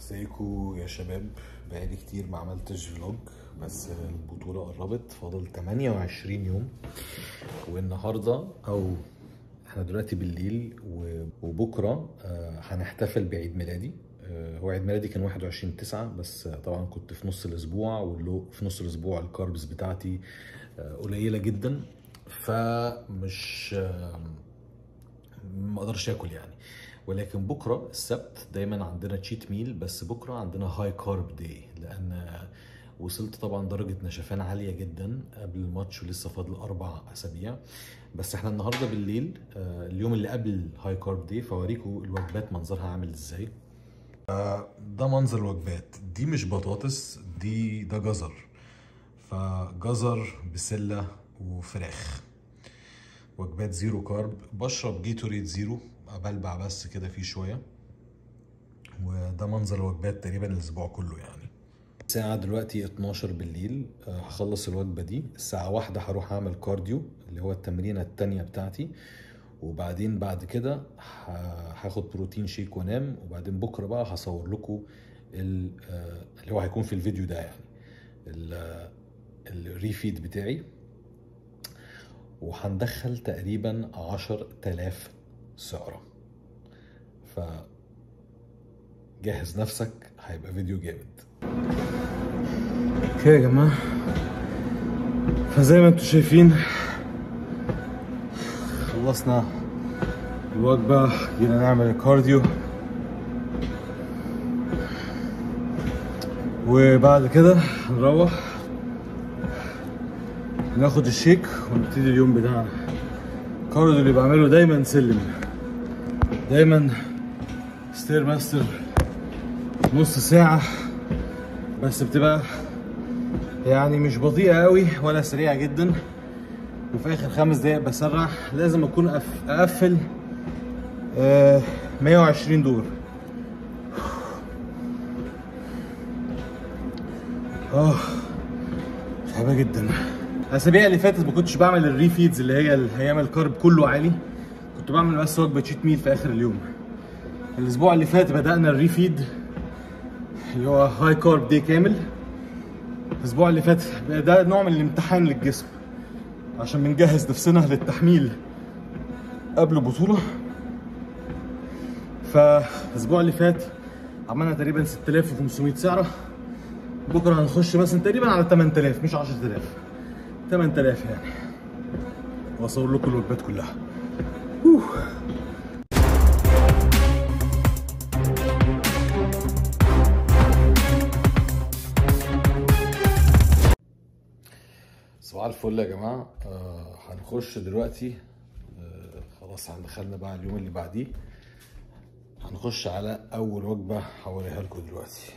ازيكم يا شباب بقالي كتير ما عملتش فلوج بس البطولة قربت فاضل 28 يوم والنهاردة او احنا دلوقتي بالليل و- وبكرة آه، هنحتفل بعيد ميلادي آه، هو عيد ميلادي كان 21 9 بس آه، طبعا كنت في نص الاسبوع واللو في نص الاسبوع الكاربز بتاعتي آه، قليلة جدا فمش آه، ما اقدرش اكل يعني ولكن بكره السبت دايما عندنا تشيت ميل بس بكره عندنا هاي كارب داي لان وصلت طبعا درجه نشفان عاليه جدا قبل الماتش ولسه فاضل اربع اسابيع بس احنا النهارده بالليل آه، اليوم اللي قبل هاي كارب داي فاوريكم الوجبات منظرها عامل ازاي ده منظر الوجبات دي مش بطاطس دي ده جزر فجزر بسله وفراخ وجبات زيرو كارب بشرب جيتوريد زيرو بلبع بس كده فيه شويه وده منظر الوجبات تقريبا الاسبوع كله يعني الساعة دلوقتي 12 بالليل آه، هخلص الوجبة دي الساعة واحدة هروح أعمل كارديو اللي هو التمرينة التانية بتاعتي وبعدين بعد كده ه- هاخد بروتين شيك وانام وبعدين بكرة بقى هصور لكم ال- آه، اللي هو هيكون في الفيديو ده يعني ال- آه، الريفيد بتاعي وهندخل تقريبا عشر تلاف سعرة ف جهز نفسك هيبقى فيديو جامد اوكي يا جماعة فزي ما انتم شايفين خلصنا الوجبة جينا نعمل الكارديو وبعد كده هنروح ناخد الشيك ونبتدي اليوم بتاعنا الكارديو اللي بعمله دايما سلم دايما ستير ماستر نص ساعة بس بتبقى يعني مش بطيئة قوي ولا سريعة جدا وفي آخر خمس دقايق بسرع لازم أكون أف- أقفل آه 120 دور اه تعبة جدا الأسابيع اللي فاتت ما كنتش بعمل الريفيدز اللي هي ال- أيام الكارب كله عالي كنت بعمل بس وجبة تشيت ميل في آخر اليوم الأسبوع اللي فات بدأنا الريفيد اللي هو هاي كارب دي كامل الاسبوع اللي فات بقى ده نوع من الامتحان للجسم عشان بنجهز نفسنا للتحميل قبل البطولة فالاسبوع اللي فات عملنا تقريبا 6500 سعرة بكرة هنخش مثلا تقريبا على 8000 مش 10000 8000 يعني واصور لكم الوجبات كلها أوه. صباح الفل يا جماعة آه هنخش دلوقتي آه خلاص هندخلنا بقى اليوم اللي بعديه هنخش على أول وجبة هوريها لكم دلوقتي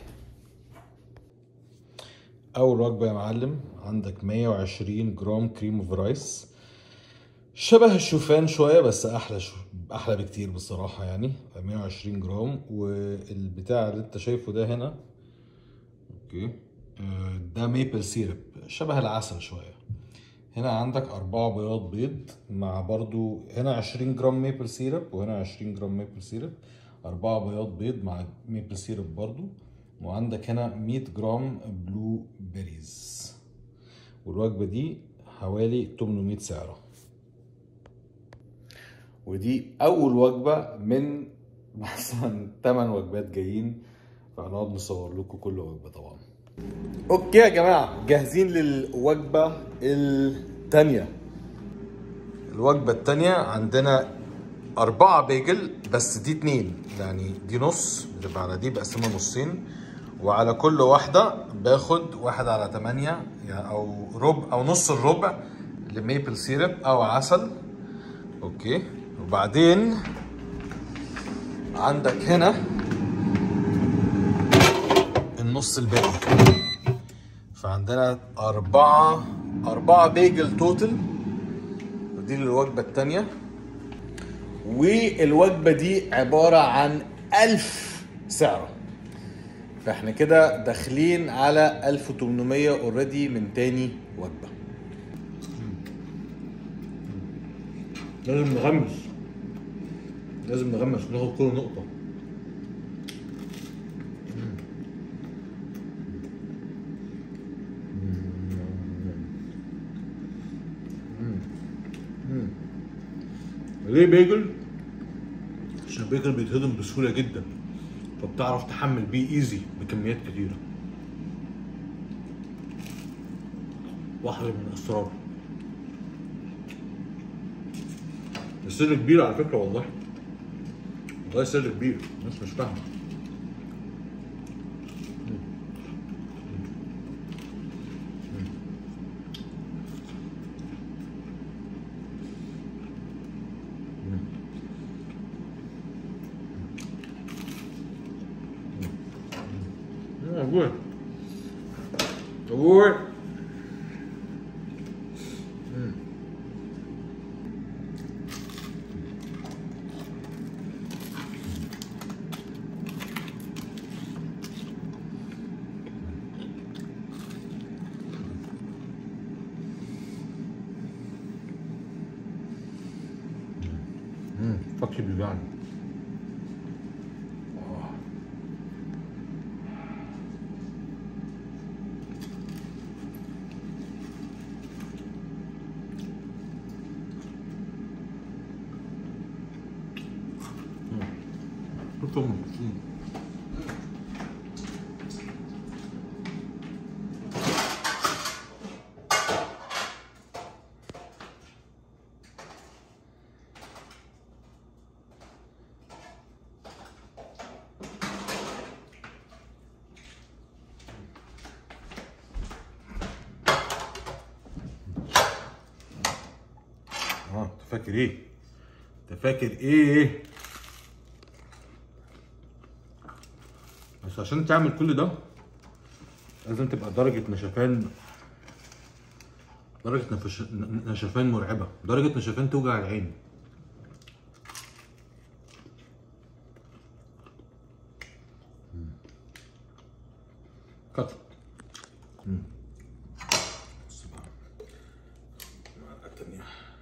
أول وجبة يا معلم عندك 120 جرام كريم اوف رايس شبه الشوفان شوية بس أحلى شو... أحلى بكتير بصراحة يعني 120 جرام والبتاع اللي أنت شايفه ده هنا اوكي آه، ده ميبل سيرب شبه العسل شويه هنا عندك أربعة بياض بيض مع برضو هنا 20 جرام ميبل سيرب وهنا 20 جرام ميبل سيرب أربعة بياض بيض مع ميبل سيرب برضو وعندك هنا 100 جرام بلو بيريز والوجبة دي حوالي 800 سعرة ودي أول وجبة من مثلا 8 وجبات جايين فهنقعد نصور لكم كل وجبة طبعا اوكي يا جماعه جاهزين للوجبه الثانيه الوجبه الثانيه عندنا أربعة بيجل بس دي اتنين يعني دي نص بتبقى على دي بقسمها نصين وعلى كل واحدة باخد واحد على تمانية يعني أو ربع أو نص الربع لميبل سيرب أو عسل أوكي وبعدين عندك هنا النص الباقي فعندنا أربعة أربعة بيجل توتل ودي الوجبة التانية والوجبة دي عبارة عن ألف سعرة فاحنا كده داخلين على 1800 اوريدي من تاني وجبة لازم نغمس لازم نغمس ناخد كل نقطة ليه بيجل؟ عشان البيجل بيتهضم بسهوله جدا فبتعرف تحمل بيه ايزي بكميات كتيره واحده من الاسرار السر كبير على فكره والله والله سر كبير الناس مش فاهمه ابوي ابوي فكي بيوجعني 좀 اه انت فاكر ايه؟ انت فاكر ايه؟ بس عشان تعمل كل ده لازم تبقى درجة نشفان درجة نفش... ن- نشفان مرعبة درجة نشفان توجع العين مم. كت مم. بص بقى. المعلقة التانية.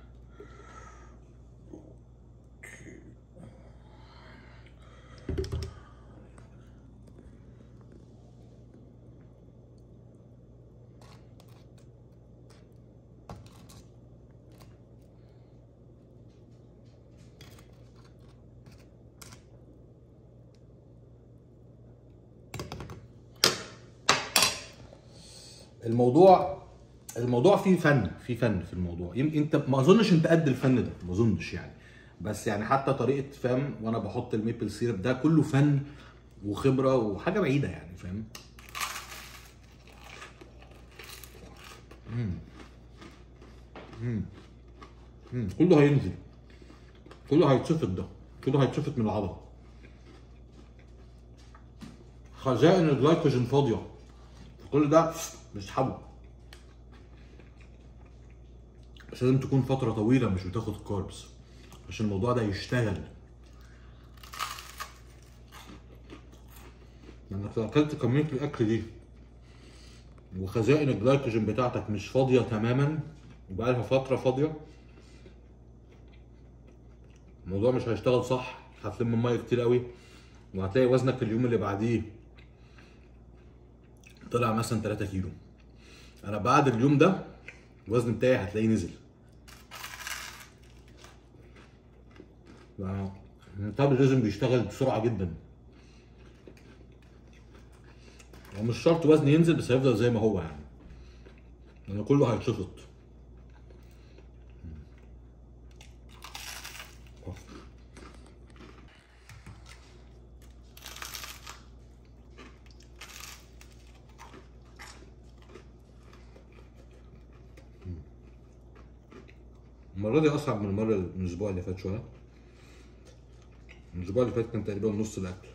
الموضوع الموضوع فيه فن في فن في الموضوع يم- انت ما اظنش انت قد الفن ده ما اظنش يعني بس يعني حتى طريقه فاهم وانا بحط الميبل سيرب ده كله فن وخبره وحاجه بعيده يعني فاهم مم. مم. مم. كله هينزل كله هيتشفط ده كله هيتشفط من العضله خزائن الجلايكوجين فاضيه كل ده مش حبه بس لازم تكون فترة طويلة مش بتاخد كاربس عشان الموضوع ده يشتغل لانك لو اكلت كمية الاكل دي وخزائن الجلايكوجين بتاعتك مش فاضية تماما وبقالها فترة فاضية الموضوع مش هيشتغل صح هتلم ميه كتير قوي وهتلاقي وزنك اليوم اللي بعديه طلع مثلا 3 كيلو انا بعد اليوم ده الوزن بتاعي هتلاقيه نزل الميتابوليزم بيشتغل بسرعه جدا هو مش شرط وزن ينزل بس هيفضل زي ما هو يعني لان كله هيتشفط المرة دي أصعب من المرة من الأسبوع اللي فات شوية. الأسبوع اللي فات كان تقريبا نص الأكل.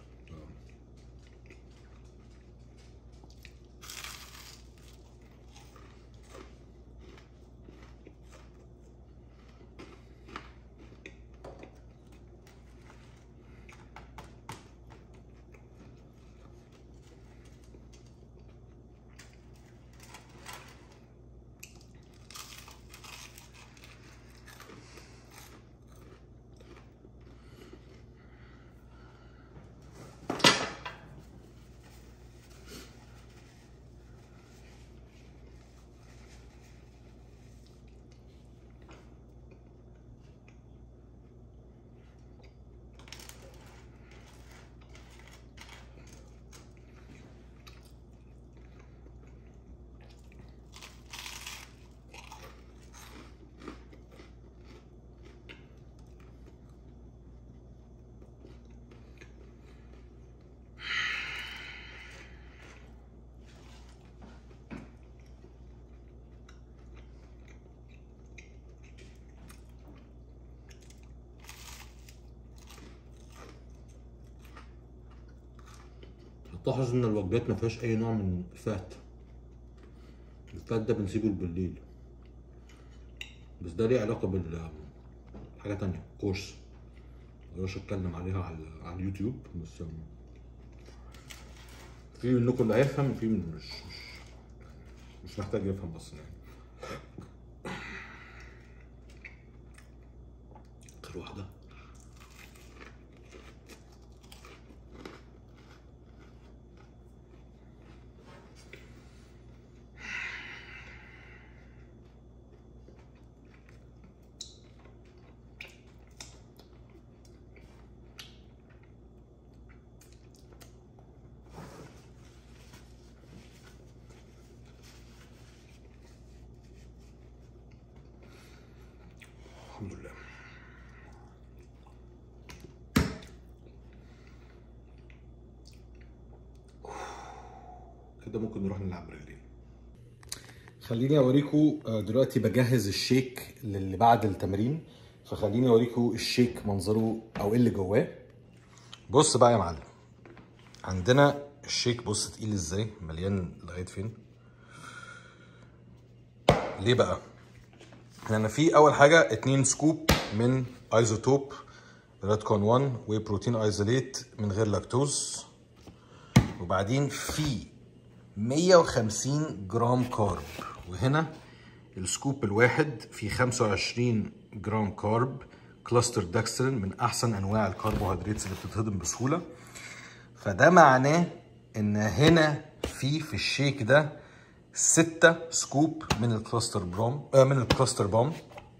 هتلاحظ ان الوجبات ما فيهاش اي نوع من الفات الفات ده بنسيبه بالليل بس ده ليه علاقه بال حاجه تانية كورس مقدرش اتكلم عليها على على اليوتيوب بس في منكم اللي هيفهم في من مش مش مش محتاج يفهم اصلا يعني اخر واحده الحمد لله كده ممكن نروح نلعب بالليل خليني اوريكم آه، دلوقتي بجهز الشيك للي بعد التمرين فخليني اوريكم الشيك منظره او ايه اللي جواه بص بقى يا معلم عندنا الشيك بص تقيل ازاي مليان لغايه فين ليه بقى احنا في اول حاجه اتنين سكوب من ايزوتوب ريدكون 1 واي بروتين ايزوليت من غير لاكتوز وبعدين في 150 جرام كارب وهنا السكوب الواحد فيه 25 جرام كارب كلاستر داكسترين من احسن انواع الكربوهيدرات اللي بتتهضم بسهوله فده معناه ان هنا في في الشيك ده ستة سكوب من الكلاستر بروم آه من الكلاستر بوم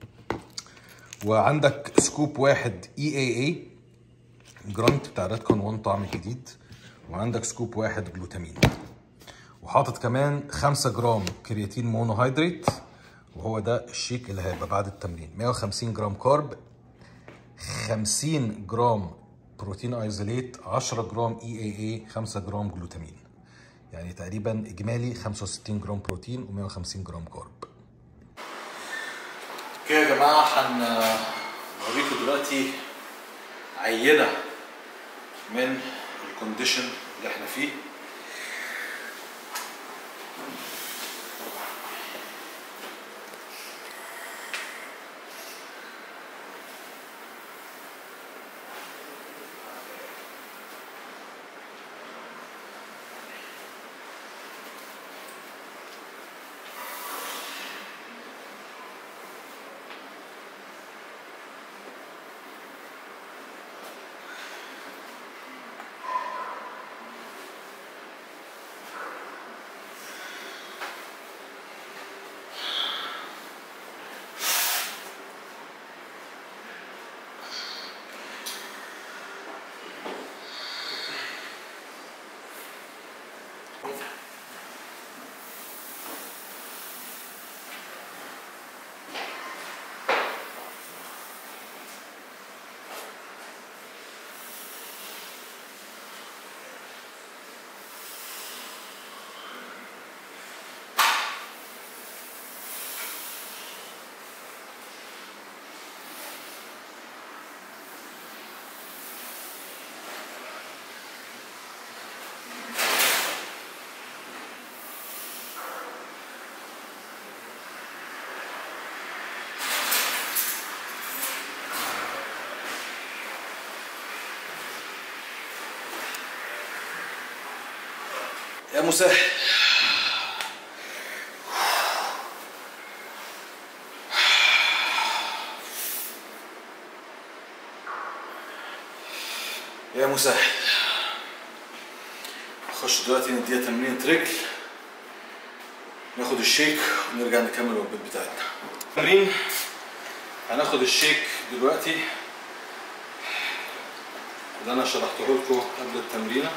وعندك سكوب واحد اي اي اي جرانت بتاع ريدكون 1 طعم جديد وعندك سكوب واحد جلوتامين وحاطط كمان 5 جرام كرياتين مونوهيدرات وهو ده الشيك اللي هيبقى بعد التمرين 150 جرام كارب 50 جرام بروتين ايزوليت 10 جرام اي اي اي 5 جرام جلوتامين يعني تقريبا اجمالي 65 جرام بروتين و150 جرام كارب اوكي يا جماعه هنوريكم دلوقتي عينه من الكونديشن اللي احنا فيه يا مسهل يا مسهل نخش دلوقتي نديها تمرينة رجل ناخد الشيك ونرجع نكمل الوجبات بتاعتنا تمرين هناخد الشيك دلوقتي اللي انا شرحته لكم قبل التمرينه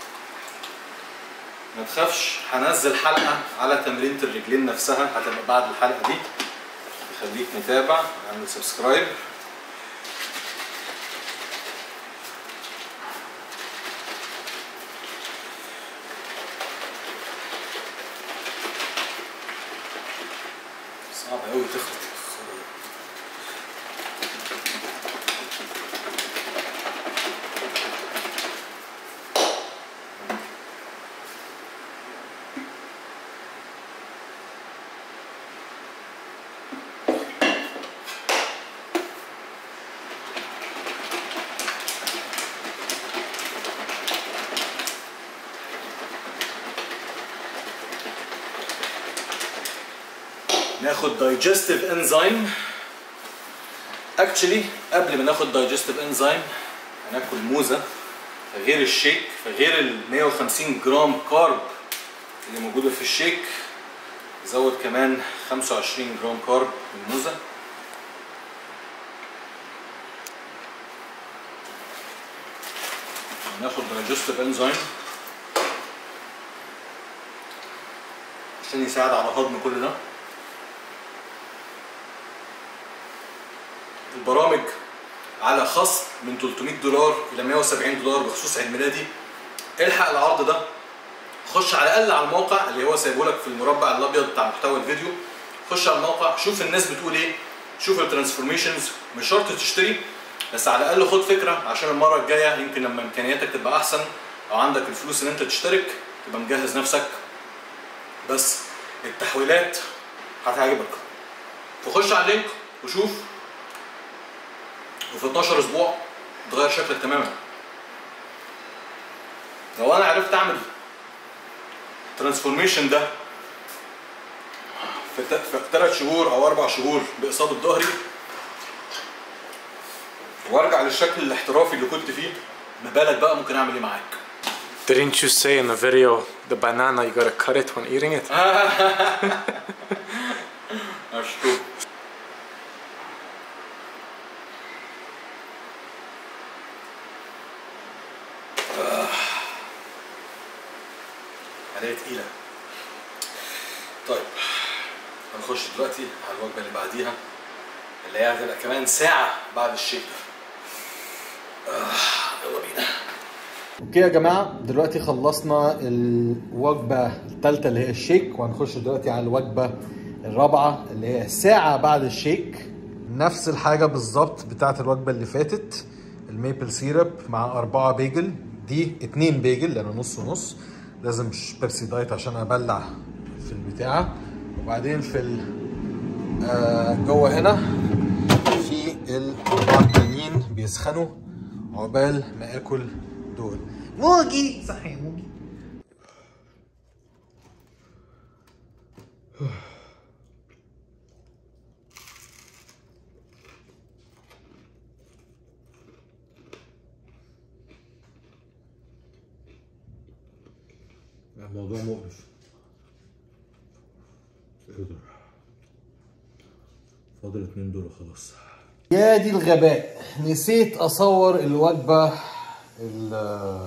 ما تخافش هنزل حلقه على تمرينه الرجلين نفسها هتبقى بعد الحلقه دي خليك متابع اعمل سبسكرايب صعب قوي تخلط ناخد دايجستيف انزيم اكشلي قبل ما ناخد دايجستيف انزيم هناكل موزه غير الشيك فغير ال 150 جرام كارب اللي موجوده في الشيك زود كمان 25 جرام كارب من الموزه ناخد دايجستيف انزيم عشان يساعد على هضم كل ده البرامج على خصم من 300 دولار الى 170 دولار بخصوص عيد ميلادي الحق العرض ده خش على الاقل على الموقع اللي هو سايبه لك في المربع الابيض بتاع محتوى الفيديو خش على الموقع شوف الناس بتقول ايه شوف الترانسفورميشنز مش شرط تشتري بس على الاقل خد فكره عشان المره الجايه يمكن لما امكانياتك تبقى احسن او عندك الفلوس ان انت تشترك تبقى مجهز نفسك بس التحويلات هتعجبك فخش على اللينك وشوف وفي 12 اسبوع تغير شكلك تماما لو انا عرفت اعمل الترانسفورميشن ده في ت- في ثلاث شهور او اربع شهور باصابه ظهري وارجع للشكل الاحترافي اللي كنت فيه ما بالك بقى ممكن اعمل ايه معاك Didn't you say in the video the banana you gotta cut it when eating it? That's true. آه. عملية تقيلة. طيب هنخش دلوقتي على الوجبة اللي بعديها اللي هي هتبقى كمان ساعة بعد الشيك ده. آه يلا بينا. اوكي يا جماعه دلوقتي خلصنا الوجبه الثالثه اللي هي الشيك وهنخش دلوقتي على الوجبه الرابعه اللي هي ساعه بعد الشيك نفس الحاجه بالظبط بتاعت الوجبه اللي فاتت الميبل سيرب مع أربعة بيجل دي اتنين بيجل لأنه نص ونص لازم مش بيبسي دايت عشان أبلع في البتاعة وبعدين في ال آه جوه هنا في الأربعة التانيين بيسخنوا عقبال ما آكل دول موجي صح يا موجي الموضوع مقرف فاضل اتنين دول وخلاص يا دي الغباء نسيت اصور الوجبه ال-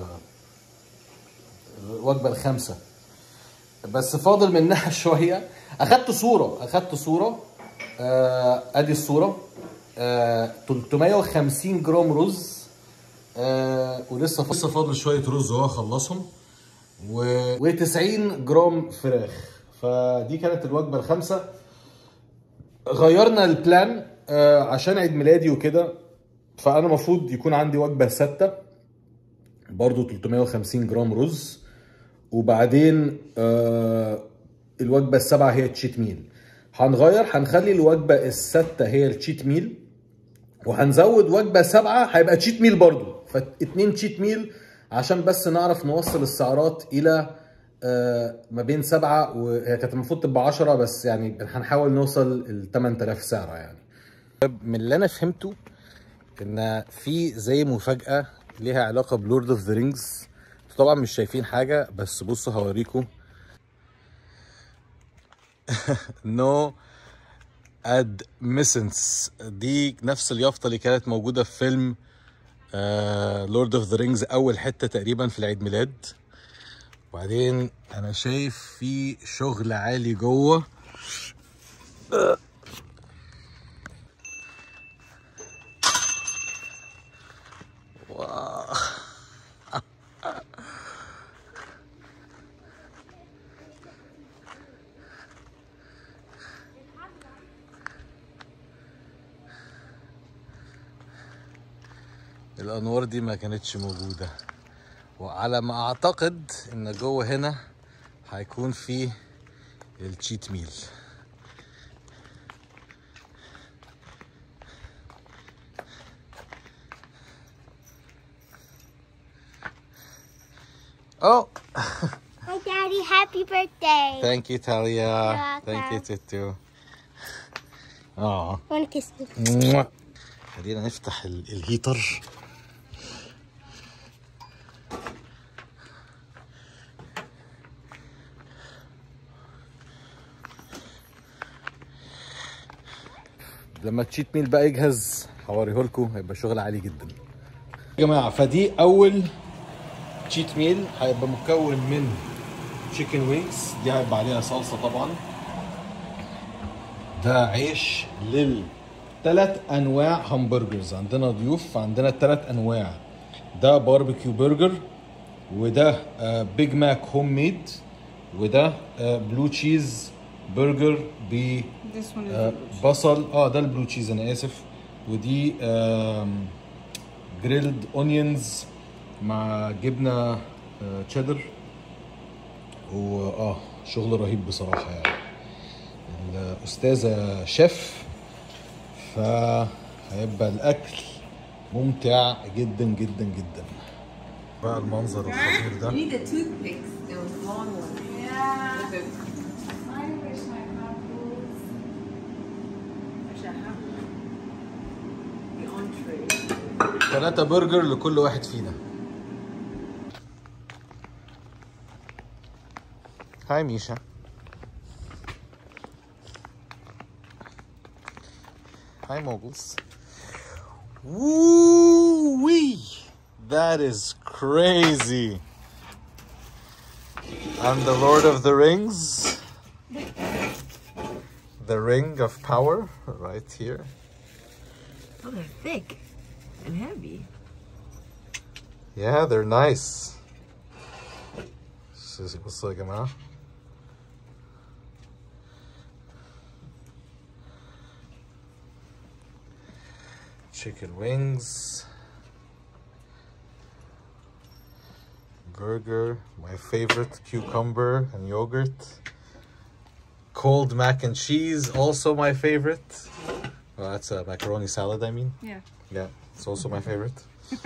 الوجبه الخامسه بس فاضل منها شويه اخدت صوره اخدت صوره آه ادي الصوره آه 350 جرام رز آه ولسه فاضل لسه فاضل شويه رز اهو اخلصهم و... و90 جرام فراخ فدي كانت الوجبه الخامسه غيرنا البلان آه عشان عيد ميلادي وكده فانا المفروض يكون عندي وجبه سته برضو 350 جرام رز وبعدين آه الوجبه السابعه هي تشيت ميل هنغير هنخلي الوجبه السادسه هي التشيت ميل وهنزود وجبه سبعه هيبقى تشيت ميل برضو فاتنين تشيت ميل عشان بس نعرف نوصل السعرات الى آه ما بين سبعه وهي كانت المفروض تبقى 10 بس يعني هنحاول نوصل ل 8000 سعره يعني من اللي انا فهمته ان في زي مفاجاه ليها علاقه بلورد اوف ذا رينجز طبعا مش شايفين حاجه بس بصوا هوريكم نو ادميسنس دي نفس اليافطه اللي كانت موجوده في فيلم لورد اوف ذا رينجز اول حته تقريبا في العيد ميلاد وبعدين انا شايف في شغل عالي جوه واو. الانوار دي ما كانتش موجوده وعلى ما اعتقد ان جوه هنا هيكون في التشيت ميل Oh, Hi, Daddy. Happy birthday. thank you, Talia. You're Thank you, welcome. Tutu. اه وانا تسلم موah. خلينا نفتح ال- الهيتر لما التشيت ميل بقى يجهز هوريه لكم هيبقى شغل عالي جدا يا جماعه فدي اول تشيت ميل هيبقى مكون من تشيكن وينجز دي هيبقى عليها صلصه طبعا ده عيش للثلاث انواع همبرجرز عندنا ضيوف عندنا ثلاث انواع ده باربيكيو برجر وده آه، بيج ماك هوم ميد وده آه، بلو تشيز برجر ب This one is آه، بصل اه ده البلو تشيز انا اسف ودي جريلد اونيونز مع جبنه آه، تشيدر واه شغل رهيب بصراحه يعني الاستاذه شيف فهيبقى الاكل ممتع جدا جدا جدا بقى المنظر الخطير ده You need the toothpicks, those long ones. Yeah. With the, I wish I had those. actually, I have the entree. ثلاثة برجر لكل واحد فينا هاي ميشا هاي موجلز Woo-wee! That is crazy. And the Lord of the Rings. The Ring of Power, right here. Oh, they're thick and heavy. Yeah, they're nice. بص- بصوا يا جماعة chicken wings burger my favorite cucumber and yogurt cold mac and cheese also my favorite well, that's a macaroni salad I mean Yeah. yeah it's also my favorite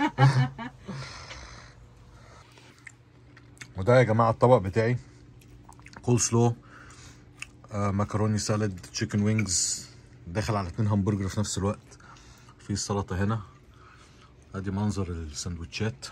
وده يا جماعه الطبق بتاعي كول سلو آه مكروني سالاد تشيكن وينجز داخل على اتنين همبرجر في نفس الوقت في السلطه هنا ادي منظر السندوتشات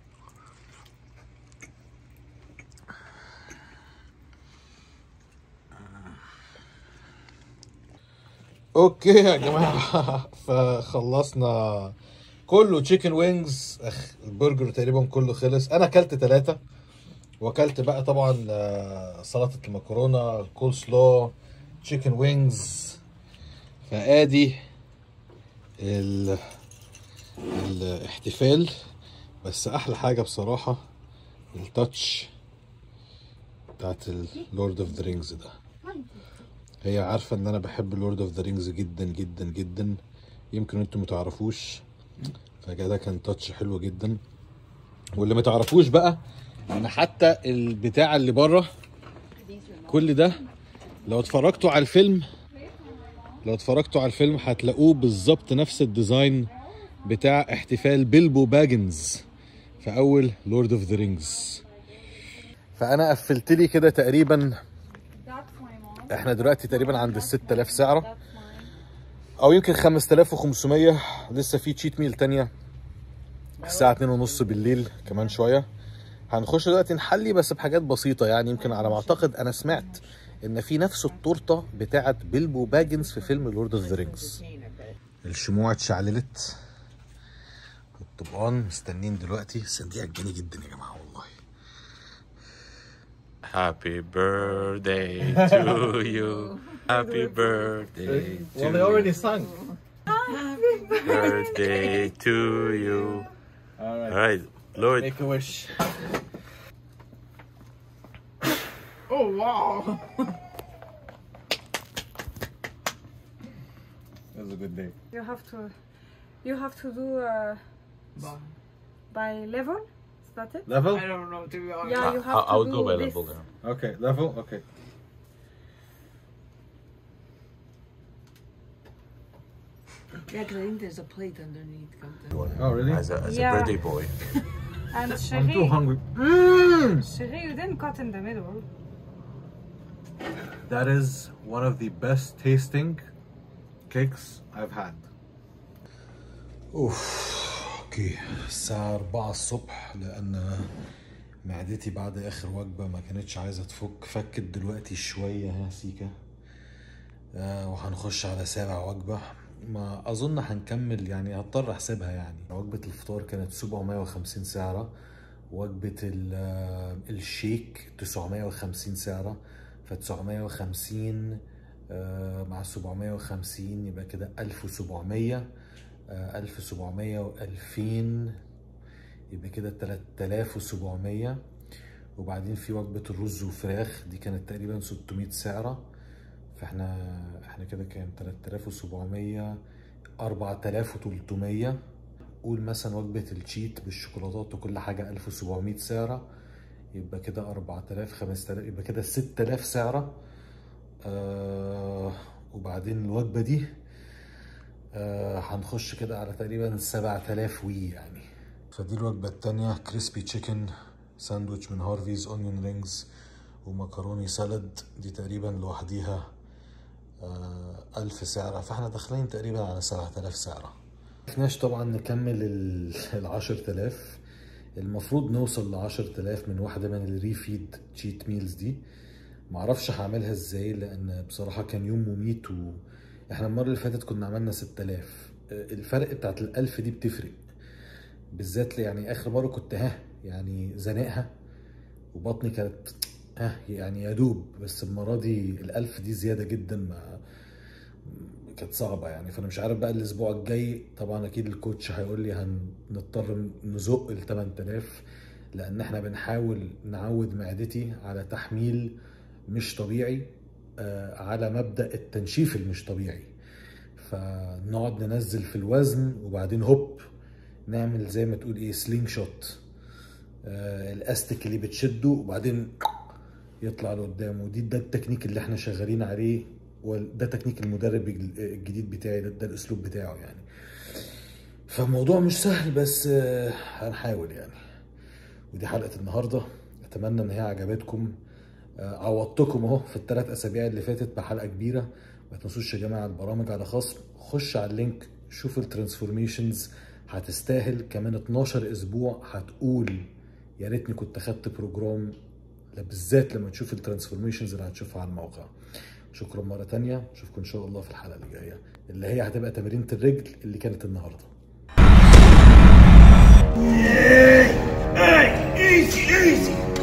اوكي يا جماعه فخلصنا كله تشيكن وينجز اخ البرجر تقريبا كله خلص انا اكلت ثلاثة واكلت بقى طبعا آه، سلطة المكرونة الكول سلو تشيكن وينجز فادي ال... الاحتفال بس احلى حاجة بصراحة التاتش بتاعت اللورد اوف ذا رينجز ده هي عارفة ان انا بحب لورد اوف ذا رينجز جدا جدا جدا يمكن انتوا متعرفوش فكده كان تاتش حلو جدا واللي متعرفوش بقى ان حتى البتاع اللي بره كل ده لو اتفرجتوا على الفيلم لو اتفرجتوا على الفيلم هتلاقوه بالظبط نفس الديزاين بتاع احتفال بيلبو باجنز في اول لورد اوف ذا رينجز فانا قفلت لي كده تقريبا That's my mom. احنا دلوقتي تقريبا عند ال 6000 سعره That's mine. او يمكن 5500 لسه في تشيت ميل تانية الساعة 2 ونص بالليل كمان شوية هنخش دلوقتي نحلي بس بحاجات بسيطة يعني يمكن على ما اعتقد انا سمعت ان في نفس التورتة بتاعت بيلبو باجنز في فيلم لورد اوف ذا رينجز الشموع اتشعللت الطبقان مستنين دلوقتي بس دي عجباني جدا يا جماعة والله Happy birthday to you. Happy birthday to Well, they already sung. birthday to you. All right. All right, Lord. Make a wish. Oh wow. That was a good day. You have to, you have to do uh, by level. Is that it? Level? I don't know, to be honest. Yeah, you have I, to I would do go by this. level there. Okay, level? Okay. Yeah, 'cause I think there's a plate underneath. Come to- Oh, really? As a, as Yeah. a birthday boy. And I'm too Cherie, hungry. Cherie, you didn't cut in the middle. That is one of the best tasting cakes I've had. اوف اوكي الساعة 4 الصبح لأن معدتي بعد آخر وجبة ما كانتش عايزة تفك فكت دلوقتي شوية ها سيكا آه وهنخش على سابع وجبة ما أظن هنكمل يعني هضطر أحسبها يعني وجبة الفطار كانت 750 سعرة وجبة ال- آه، الشيك 950 سعرة ف 950 آه، مع 750 يبقى كده 1700 آه، 1700 و2000 يبقى كده 3700 وبعدين في وجبة الرز وفراخ دي كانت تقريبا 600 سعرة فاحنا احنا كده كام 3700 4300 قول مثلا وجبة الشيت بالشوكولاتات وكل حاجة 1700 سعرة يبقى كده 4000 5000 يبقى كده 6000 سعرة آه وبعدين الوجبة دي آه هنخش كده على تقريبا 7000 وي يعني فدي الوجبة التانية كريسبي تشيكن ساندويتش من هارفيز اونيون رينجز ومكروني سالاد دي تقريبا لوحديها آه ألف سعرة فاحنا داخلين تقريبا على 7000 سعرة مفناش طبعا نكمل ال ال 10000 المفروض نوصل ل 10000 من واحدة من الريفيد تشيت ميلز دي معرفش هعملها ازاي لان بصراحة كان يوم مميت و احنا المرة اللي فاتت كنا عملنا 6000 آه، الفرق بتاعت الألف دي بتفرق بالذات يعني اخر مرة كنت ها يعني زنقها وبطني كانت ها يعني يا دوب بس المرة دي الألف دي زيادة جدا ما كانت صعبة يعني فأنا مش عارف بقى الأسبوع الجاي طبعا أكيد الكوتش هيقول لي هنضطر نزق ال 8000 لأن احنا بنحاول نعود معدتي على تحميل مش طبيعي آه، على مبدأ التنشيف المش طبيعي فنقعد ننزل في الوزن وبعدين هوب نعمل زي ما تقول ايه سلينج شوت آه، الاستيك اللي بتشده وبعدين يطلع لقدام ودي ده التكنيك اللي احنا شغالين عليه وده تكنيك المدرب الج- الجديد بتاعي ده, ده الاسلوب بتاعه يعني فالموضوع مش سهل بس آه، هنحاول يعني ودي حلقة النهاردة اتمنى ان هي عجبتكم آه، عوضتكم اهو في الثلاث اسابيع اللي فاتت بحلقة كبيرة ما تنسوش يا جماعة البرامج على خصم خش على اللينك شوف الترانسفورميشنز هتستاهل كمان 12 اسبوع هتقول يا ريتني كنت خدت بروجرام لا بالذات لما تشوف الترانسفورميشنز اللي هتشوفها على الموقع شكرا مرة تانية اشوفكم ان شاء الله في الحلقة اللي جاية اللي هي هتبقى تمرينة الرجل اللي كانت النهاردة Hey, easy, easy.